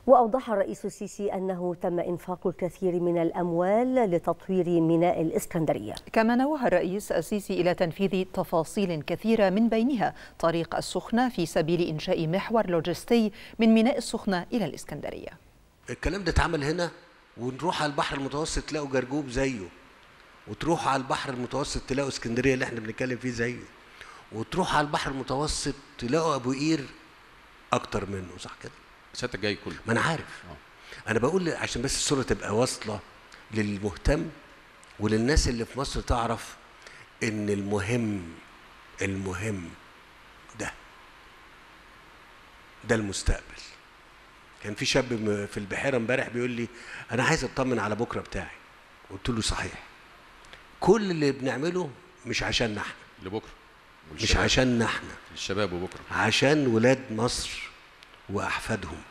وأوضح الرئيس السيسي أنه تم إنفاق الكثير من الأموال لتطوير ميناء الإسكندرية كما نوه الرئيس السيسي إلى تنفيذ تفاصيل كثيرة من بينها طريق السخنة في سبيل إنشاء محور لوجستي من ميناء السخنة إلى الإسكندرية الكلام ده اتعمل هنا ونروح على البحر المتوسط تلاقوا جرجوب زيه وتروحوا على البحر المتوسط تلاقوا اسكندريه اللي احنا بنتكلم فيه زيه وتروحوا على البحر المتوسط تلاقوا ابو قير اكتر منه صح كده سيادتك جاي كله ما انا عارف انا بقول عشان بس الصوره تبقى واصله للمهتم وللناس اللي في مصر تعرف ان المهم المهم ده ده المستقبل كان في شاب م- في البحيره امبارح بيقول لي انا عايز اطمن على بكره بتاعي قلت له صحيح كل اللي بنعمله مش عشاننا احنا لبكره مش عشاننا احنا الشباب وبكره عشان ولاد مصر واحفادهم